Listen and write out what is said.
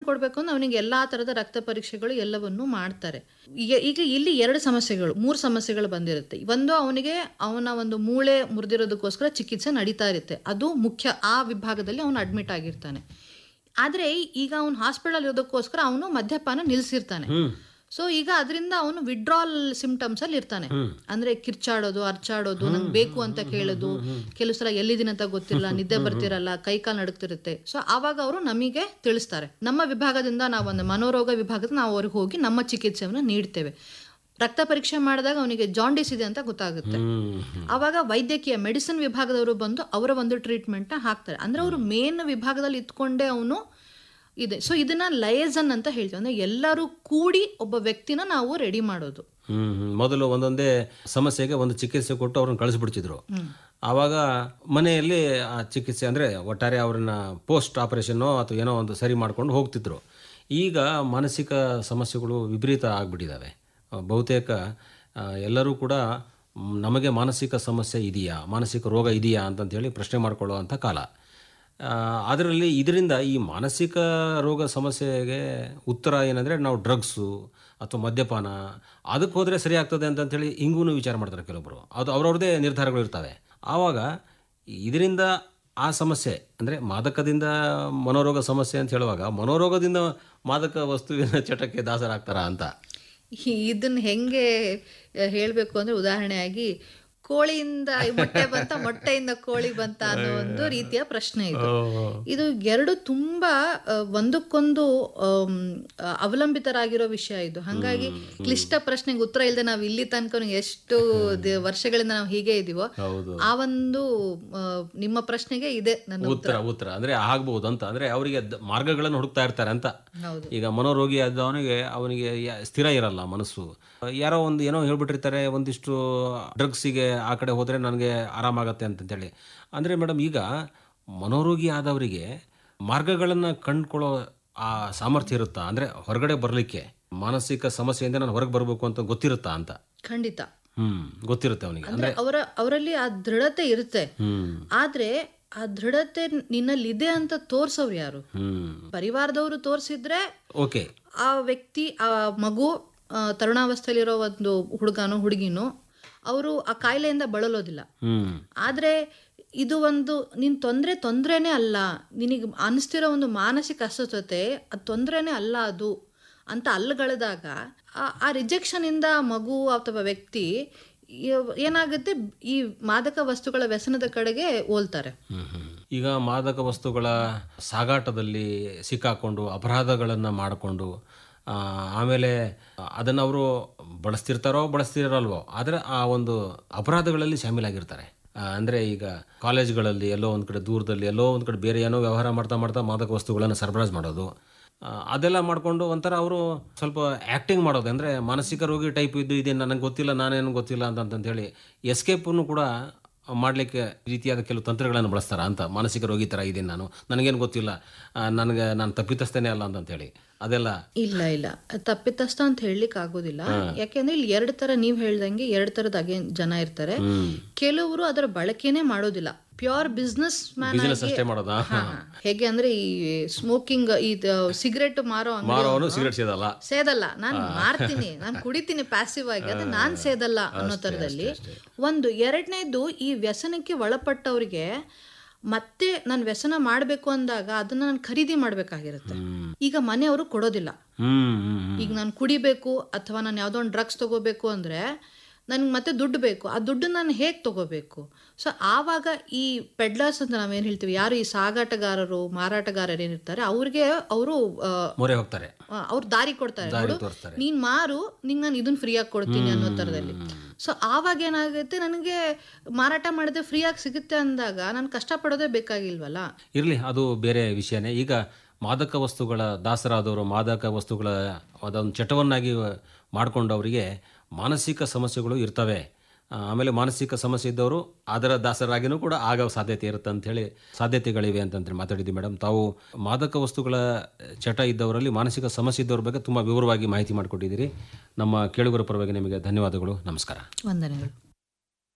ಕೊಡ್ಬೇಕು ಅಂದ್ರೆ ಅವನಿಗೆ ಎಲ್ಲಾ ತರದ ರಕ್ತ ಪರೀಕ್ಷೆಗಳು ಎಲ್ಲವನ್ನೂ ಮಾಡ್ತಾರೆ ಈಗ ಈಗ ಇಲ್ಲಿ ಎರಡು ಸಮಸ್ಯೆಗಳು ಮೂರು ಸಮಸ್ಯೆಗಳು ಬಂದಿರುತ್ತೆ ಒಂದು ಅವನಿಗೆ ಅವನ ಒಂದು ಮೂಳೆ ಮುರಿದಿರೋದಕ್ಕೋಸ್ಕರ ಚಿಕಿತ್ಸೆ ನಡೀತಾ ಇರುತ್ತೆ ಅದು ಮುಖ್ಯ ಆ ವಿಭಾಗದಲ್ಲಿ ಅವನು ಅಡ್ಮಿಟ್ ಆಗಿರ್ತಾನೆ ಆದ್ರೆ ಈಗ ಅವನು ಹಾಸ್ಪಿಟಲ್ ಇರೋದಕ್ಕೋಸ್ಕರ ಅವನು ಮದ್ಯಪಾನ ನಿಲ್ಸಿರ್ತಾನೆ ಸೊ ಈಗ ಅದರಿಂದ ಅವನು ವಿಡ್ರಾಲ್ ಸಿಂಪ್ಟಮ್ಸ್ ಅಲ್ಲಿ ಇರ್ತಾನೆ ಅಂದ್ರೆ ಕಿರ್ಚಾಡೋದು ಅರ್ಚಾಡೋದು ನಂಗೆ ಬೇಕು ಅಂತ ಕೇಳೋದು ಕೆಲವು ಸಲ ಎಲ್ಲಿದ್ದೀನಿ ಅಂತ ಗೊತ್ತಿರಲ್ಲ ನಿದ್ದೆ ಬರ್ತಿರಲ್ಲ ಕೈ ಕಾಲು ನಡುಕ್ತಿರುತ್ತೆ ಸೊ ಆವಾಗ ಅವರು ನಮಗೆ ತಿಳಿಸ್ತಾರೆ ನಮ್ಮ ವಿಭಾಗದಿಂದ ನಾವು ಒಂದು ಮನೋರೋಗ ವಿಭಾಗದ ನಾವು ಅವ್ರಿಗೆ ಹೋಗಿ ನಮ್ಮ ಚಿಕಿತ್ಸೆಯನ್ನು ನೀಡ್ತೇವೆ ರಕ್ತ ಪರೀಕ್ಷೆ ಮಾಡಿದಾಗ ಅವನಿಗೆ ಜಾಂಡಿಸ್ ಇದೆ ಅಂತ ಗೊತ್ತಾಗುತ್ತೆ ಅವಾಗ ವೈದ್ಯಕೀಯ ಮೆಡಿಸಿನ್ ವಿಭಾಗದವರು ಬಂದು ಅವರ ಒಂದು ಟ್ರೀಟ್ಮೆಂಟ್ನ ಹಾಕ್ತಾರೆ ಅಂದ್ರೆ ಅವರು ಮೇನ್ ವಿಭಾಗದಲ್ಲಿ ಇತ್ಕೊಂಡೇ ಅವನು ಇದೆ ಸೊ ಇದನ್ನ ಲಯಸನ್ ಅಂತ ಹೇಳ್ತೀವಿ ಅಂದ್ರೆ ಎಲ್ಲರೂ ಕೂಡಿ ಒಬ್ಬ ವ್ಯಕ್ತಿನ ನಾವು ರೆಡಿ ಮಾಡೋದು ಹ್ಮ್ ಹ್ಮ್. ಮೊದಲು ಒಂದೊಂದೇ ಸಮಸ್ಯೆಗೆ ಒಂದು ಚಿಕಿತ್ಸೆ ಕೊಟ್ಟು ಅವ್ರನ್ನ ಕಳಿಸ್ಬಿಡ್ತಿದ್ರು ಆವಾಗ ಮನೆಯಲ್ಲಿ ಆ ಚಿಕಿತ್ಸೆ ಅಂದರೆ ಒಟ್ಟಾರೆ ಅವ್ರನ್ನ ಪೋಸ್ಟ್ ಆಪರೇಷನ್ನೋ ಅಥವಾ ಏನೋ ಒಂದು ಸರಿ ಮಾಡ್ಕೊಂಡು ಹೋಗ್ತಿದ್ರು ಈಗ ಮಾನಸಿಕ ಸಮಸ್ಯೆಗಳು ವಿಪರೀತ ಆಗಿಬಿಟ್ಟಿದ್ದಾವೆ ಬಹುತೇಕ ಆ, ಎಲ್ಲರೂ ಕೂಡ ಮ್, ನಮಗೆ ಮಾನಸಿಕ ಸಮಸ್ಯೆ ಇದೆಯಾ ಮಾನಸಿಕ ರೋಗ ಇದೆಯಾ ಅಂತಂತೇಳಿ ಪ್ರಶ್ನೆ ಮಾಡ್ಕೊಳ್ಳುವಂಥ ಕಾಲ ಅದರಲ್ಲಿ ಇದರಿಂದ ಈ ಮಾನಸಿಕ ರೋಗ ಸಮಸ್ಯೆಗೆ ಉತ್ತರ ಏನಂದರೆ ನಾವು ಡ್ರಗ್ಸು ಅಥವಾ ಮದ್ಯಪಾನ ಅದಕ್ಕೆ ಹೋದರೆ ಸರಿ ಆಗ್ತದೆ ಅಂತಂತೇಳಿ ಹಿಂಗೂ ವಿಚಾರ ಮಾಡ್ತಾರೆ ಕೆಲವೊಬ್ಬರು ಅದು ಅವ್ರವ್ರದ್ದೇ ನಿರ್ಧಾರಗಳು ಇರ್ತವೆ ಆವಾಗ ಇದರಿಂದ ಆ ಸಮಸ್ಯೆ ಅಂದರೆ ಮಾದಕದಿಂದ ಮನೋರೋಗ ಸಮಸ್ಯೆ ಅಂತ ಹೇಳುವಾಗ ಮನೋರೋಗದಿಂದ ಮಾದಕ ವಸ್ತುವಿನ ಚಟಕ್ಕೆ ದಾಸರಾಗ್ತಾರಾ ಅಂತ ಇದನ್ನ ಹೆಂಗೆ ಹೇಳಬೇಕು ಅಂದ್ರೆ ಉದಾಹರಣೆಯಾಗಿ ಕೋಳಿಯಿಂದ ಮೊಟ್ಟೆ ಬಂತ ಮೊಟ್ಟೆಯಿಂದ ಕೋಳಿ ಬಂತ ಅನ್ನೋ ಒಂದು ರೀತಿಯ ಪ್ರಶ್ನೆ ಇದು ಇದು ಎರಡು ತುಂಬಾ ಆ, ಒಂದಕ್ಕೊಂದು ಆಮ್, ಆ, ಅವಲಂಬಿತರಾಗಿರೋ ವಿಷಯ ಇದು ಹಾಗಾಗಿ ಕ್ಲಿಷ್ಟ ಪ್ರಶ್ನೆಗೆ ಉತ್ತರ ಇಲ್ಲದೆ ನಾವು ಇಲ್ಲಿ ತನಕ ಎಷ್ಟು ದ- ವರ್ಷಗಳಿಂದ ನಾವು ಹೀಗೆ ಇದೀವೋ ಹೌದು ಆ ಒಂದು ಆ, ನಿಮ್ಮ ಪ್ರಶ್ನೆಗೆ ಇದೆ ನನ್ನ ಉತ್ತರ ಉತ್ತರ ಅಂದರೆ ಆಗ್ಬೋದು ಅಂತ ಅಂದರೆ ಅವರಿಗೆ ದ- ಮಾರ್ಗಗಳನ್ನು ಹುಡುಕ್ತಾ ಇರ್ತಾರೆ ಅಂತ ಹೌದು ಈಗ ಮನೋರೋಗಿ ಆದವನಿಗೆ ಅವನಿಗೆ ಯ- ಸ್ಥಿರ ಇರಲ್ಲ ಮನಸ್ಸು ಯಾರೋ ಒಂದು ಏನೋ ಹೇಳ್ಬಿಟ್ಟಿರ್ತಾರೆ ಒಂದಿಷ್ಟು ಡ್ರಗ್ಸಿಗೆ ಆ ಕಡೆ ಹೋದರೆ ನನಗೆ ಆರಾಮಾಗತ್ತೆ ಅಂತಂತೇಳಿ ಅಂದರೆ ಮೇಡಮ್ ಈಗ ಮನೋರೋಗಿ ಆದವರಿಗೆ ಮಾರ್ಗಗಳನ್ನು ಕಂಡುಕೊಳ್ಳೋ ಆ ಸಾಮರ್ಥ್ಯ ಇರುತ್ತಾ ಅಂದರೆ ಹೊರಗಡೆ ಬರಲಿಕ್ಕೆ ಮಾನಸಿಕ ಸಮಸ್ಯೆಯಿಂದ ನಾನು ಹೊರಗೆ ಬರಬೇಕು ಅಂತ ಗೊತ್ತಿರುತ್ತಾ ಅಂತ ಖಂಡಿತ ಹ್ಮ್ ಗೊತ್ತಿರುತ್ತೆ ಅವನಿಗೆ ಅಂದ್ರೆ ಅವರ ಅವರಲ್ಲಿ ಆ ದೃಢತೆ ಇರುತ್ತೆ ಹ್ಮ್ ಆದ್ರೆ ಆ ದೃಢತೆ ನಿನ್ನಲ್ಲಿ ಇದೆ ಅಂತ ತೋರ್ಸೋರು ಯಾರು ಹ್ಮ್ ಪರಿವಾರದವರು ತೋರಿಸಿದ್ರೆ ಓಕೆ ಆ ವ್ಯಕ್ತಿ ಆ ಮಗು ಆ, ತರುಣಾವಸ್ಥೆಯಲ್ಲಿರೋ ಒಂದು ಹುಡುಗನೋ ಹುಡುಗಿನೋ ಅವರು ಆ ಕಾಯಿಲೆಯಿಂದ ಬಳಲೋದಿಲ್ಲ ಹ್ಮ್ ಆದ್ರೆ ಇದು ಒಂದು ನಿನ್ ತೊಂದ್ರೆ ತೊಂದ್ರೆನೇ ಅಲ್ಲ ನಿನಗೆ ಅನಿಸ್ತಿರೋ ಒಂದು ಮಾನಸಿಕ ಅಸ್ವಸ್ಥತೆ ಅದು ತೊಂದ್ರೆನೇ ಅಲ್ಲ ಅದು ಅಂತ ಅಲ್ಲಗಳೆದಾಗ ಆ- ಆ ರಿಜೆಕ್ಷನ್ ಇಂದ ಮಗು ಅಥವಾ ವ್ಯಕ್ತಿ ಈ- ಏನಾಗುತ್ತೆ ಈ ಮಾದಕ ವಸ್ತುಗಳ ವ್ಯಸನದ ಕಡೆಗೆ ಹೋಲ್ತಾರೆ ಹ್ಮ್, ಹ್ಮ್. ಈಗ ಮಾದಕ ವಸ್ತುಗಳ ಸಾಗಾಟದಲ್ಲಿ ಸಿಕ್ಕಾಕೊಂಡು ಅಪರಾಧಗಳನ್ನು ಮಾಡಿಕೊಂಡು ಆಮೇಲೆ ಅದನ್ನು ಅವರು ಬಳಸ್ತಿರ್ತಾರೋ ಬಳಸ್ತಿರಲ್ವೋ ಆದರೆ ಆ ಒಂದು ಅಪರಾಧಗಳಲ್ಲಿ ಶಾಮೀಲಾಗಿರ್ತಾರೆ ಆ, ಅಂದ್ರೆ ಈಗ ಕಾಲೇಜ್ಗಳಲ್ಲಿ ಎಲ್ಲೋ ಒಂದು ಕಡೆ ದೂರದಲ್ಲಿ ಎಲ್ಲೋ ಒಂದು ಕಡೆ ಬೇರೆ ಏನೋ ವ್ಯವಹಾರ ಮಾಡ್ತಾ ಮಾಡ್ತಾ ಮಾದಕ ವಸ್ತುಗಳನ್ನು ಸರಬರಾಜು ಮಾಡೋದು ಆ, ಅದೆಲ್ಲ ಮಾಡಿಕೊಂಡು ಒಂಥರ ಅವರು ಸ್ವಲ್ಪ ಆ್ಯಕ್ಟಿಂಗ್ ಮಾಡೋದು ಅಂದರೆ ಮಾನಸಿಕ ರೋಗಿ ಟೈಪ್ ಇದ್ದು ಇದೆ ನನಗೆ ಗೊತ್ತಿಲ್ಲ ನಾನೇನು ಗೊತ್ತಿಲ್ಲ ಅಂತ ಹೇಳಿ ಎಸ್ಕೇಪನ್ನು ಕೂಡ ಮಾಡಲಿಕ್ಕೆ ರೀತಿಯಾದ ಕೆಲವು ತಂತ್ರಗಳನ್ನು ಬಳಸ್ತಾರ ಅಂತ ಮಾನಸಿಕ ರೋಗಿ ಥರ ಇದ್ದೀನಿ ನಾನು ನನಗೇನು ಗೊತ್ತಿಲ್ಲ ಆ, ನನಗೆ ನಾನು ತಪ್ಪಿತಸ್ಥೇನೆ ಅಲ್ಲ ಅಂತಂತೇಳಿ ಅದೆಲ್ಲ ಇಲ್ಲ ಇಲ್ಲ ಅದ್ ತಪ್ಪಿತಸ್ಥ ಅಂತ ಹೇಳಲಿಕ್ಕೆ ಆಗೋದಿಲ್ಲ ಯಾಕೆಂದ್ರೆ ಇಲ್ಲಿ ಎರಡು ತರ ನೀವ್ ಹೇಳ್ದಂಗೆ ಎರಡು ತರದ ಅಗೇನ್ ಜನ ಇರ್ತಾರೆ ಕೆಲವರು ಅದರ ಬಳಕೆನೇ ಮಾಡೋದಿಲ್ಲ ಪ್ಯೂರ್ ಬಿಸ್ನೆಸ್ ಮ್ಯಾನ್ ಬಿಸ್ನೆಸ್ ಅಷ್ಟೇ ಮಾಡೋದಾ ಹೇಗೆ ಅಂದ್ರೆ ಈ ಸ್ಮೋಕಿಂಗ್ ಈ ಸಿಗರೆಟ್ ಮಾರೋ ಅಂಗಡಿ ಮಾರೋವನು ಸಿಗರೇಟ್ ಸೇದಲ್ಲ ಸೇದಲ್ಲ ನಾನು ಮಾರ್ತೀನಿ ನಾನು ಕುಡಿತೀನಿ ಪ್ಯಾಸಿವ್ ಆಗಿ ಅದು ನಾನ್ ಸೇದಲ್ಲ ಅನ್ನೋ ತರದಲ್ಲಿ ಒಂದು ಎರಡನೇದು ಈ ವ್ಯಸನಕ್ಕೆ ಒಳಪಟ್ಟವ್ರಿಗೆ ಮತ್ತೆ ನಾನು ವ್ಯಸನ ಮಾಡಬೇಕು ಅಂದಾಗ ಅದನ್ನ ನಾನು ಖರೀದಿ ಮಾಡ್ಬೇಕಾಗಿರುತ್ತೆ ಈಗ ಮನೆಯವರು ಕೊಡೋದಿಲ್ಲ ಹ್ಮ್ ಹ್ಮ್ ಹ್ಮ್. ಈಗ ನಾನು ಕುಡಿಬೇಕು ಅಥವಾ ನಾನು ಯಾವುದೋ ಒಂದು ಡ್ರಗ್ಸ್ ತಗೋಬೇಕು ಅಂದ್ರೆ ನನಗೆ ಮತ್ತೆ ದುಡ್ಡು ಬೇಕು ಆ ದುಡ್ಡು ನಾನು ಹೇಗೆ ತಗೋಬೇಕು ಸೊ ಆವಾಗ ಈ ಪೆಡ್ಲರ್ಸ್ ಅಂತ ನಾವೇನು ಹೇಳ್ತೀವಿ ಯಾರು ಈ ಸಾಗಾಟಗಾರರು ಮಾರಾಟಗಾರರು ಏನಿರ್ತಾರೆ ಅವ್ರಿಗೆ ಅವರು ಮೊರೆ ಹೋಗ್ತಾರೆ ಅವ್ರು ದಾರಿ ಕೊಡ್ತಾರೆ ನೋಡು ತೋರಿಸ್ತಾರೆ ನೀನ್ ಮಾರು ನಿಂಗೆ ನಾನು ಇದನ್ನ ಫ್ರೀಯಾಗಿ ಕೊಡ್ತೀನಿ ಅನ್ನೋ ಥರದಲ್ಲಿ ಸೊ ಆವಾಗ ಏನಾಗುತ್ತೆ ನನಗೆ ಮಾರಾಟ ಮಾಡಿದ್ರೆ ಫ್ರೀಯಾಗಿ ಸಿಗುತ್ತೆ ಅಂದಾಗ ನಾನು ಕಷ್ಟಪಡೋದೇ ಬೇಕಾಗಿಲ್ವಲ್ಲ ಇರಲಿ ಅದು ಬೇರೆ ವಿಷಯನೇ ಈಗ ಮಾದಕ ವಸ್ತುಗಳ ದಾಸರಾದವರು ಮಾದಕ ವಸ್ತುಗಳ ಅದೊಂದು ಚಟವನ್ನಾಗಿ ಮಾಡಿಕೊಂಡವರಿಗೆ ಮಾನಸಿಕ ಸಮಸ್ಯೆಗಳು ಇರ್ತವೆ ಆ, ಆಮೇಲೆ ಮಾನಸಿಕ ಸಮಸ್ಯೆ ಇದ್ದವರು ಅದರ ದಾಸರಾಗಿನೂ ಕೂಡ ಆಗೋ ಸಾಧ್ಯತೆ ಇರುತ್ತೆ ಅಂಥೇಳಿ ಸಾಧ್ಯತೆಗಳಿವೆ ಅಂತಂತೇಳಿ ಮಾತಾಡಿದ್ವಿ ಮೇಡಮ್ ತಾವು ಮಾದಕ ವಸ್ತುಗಳ ಚಟ ಇದ್ದವರಲ್ಲಿ ಮಾನಸಿಕ ಸಮಸ್ಯೆ ಇದ್ದವ್ರ ಬಗ್ಗೆ ತುಂಬ ವಿವರವಾಗಿ ಮಾಹಿತಿ ಮಾಡಿಕೊಟ್ಟಿದ್ದೀರಿ ನಮ್ಮ ಕೇಳುಗರ ಪರವಾಗಿ ನಿಮಗೆ ಧನ್ಯವಾದಗಳು ನಮಸ್ಕಾರ ವಂದನೆಗಳು